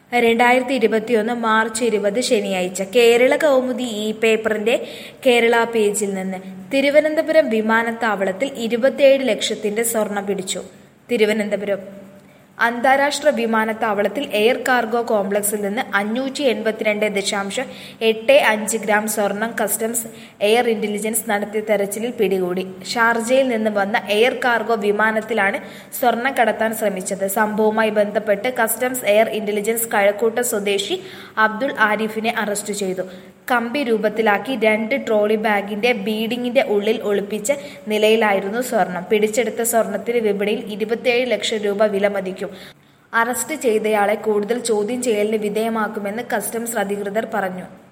രണ്ടായിരത്തി ഇരുപത്തിയൊന്ന് മാർച്ച് ഇരുപത് ശനിയാഴ്ച കേരള കൗമുദി ഇ പേപ്പറിന്റെ കേരള പേജിൽ നിന്ന് തിരുവനന്തപുരം വിമാനത്താവളത്തിൽ ഇരുപത്തിയേഴ് ലക്ഷത്തിന്റെ സ്വർണം പിടിച്ചു തിരുവനന്തപുരം അന്താരാഷ്ട്ര വിമാനത്താവളത്തിൽ എയർ കാർഗോ കോംപ്ലക്സിൽ നിന്ന് അഞ്ഞൂറ്റി എൺപത്തിരണ്ട് ദശാംശം എട്ട് അഞ്ച് ഗ്രാം സ്വർണം കസ്റ്റംസ് എയർ ഇന്റലിജൻസ് നടത്തിയ തെരച്ചിലിൽ പിടികൂടി ഷാർജയിൽ നിന്ന് വന്ന എയർ കാർഗോ വിമാനത്തിലാണ് സ്വർണം കടത്താൻ ശ്രമിച്ചത് സംഭവവുമായി ബന്ധപ്പെട്ട് കസ്റ്റംസ് എയർ ഇന്റലിജൻസ് കഴക്കൂട്ട സ്വദേശി അബ്ദുൾ ആരിഫിനെ അറസ്റ്റ് ചെയ്തു കമ്പി രൂപത്തിലാക്കി രണ്ട് ട്രോളി ബാഗിന്റെ ബീഡിങ്ങിന്റെ ഉള്ളിൽ ഒളിപ്പിച്ച നിലയിലായിരുന്നു സ്വർണം പിടിച്ചെടുത്ത സ്വർണത്തിന് വിപണിയിൽ ഇരുപത്തിയേഴ് ലക്ഷം രൂപ വിലമതിക്കും അറസ്റ്റ് ചെയ്തയാളെ കൂടുതൽ ചോദ്യം ചെയ്യലിന് വിധേയമാക്കുമെന്ന് കസ്റ്റംസ് അധികൃതർ പറഞ്ഞു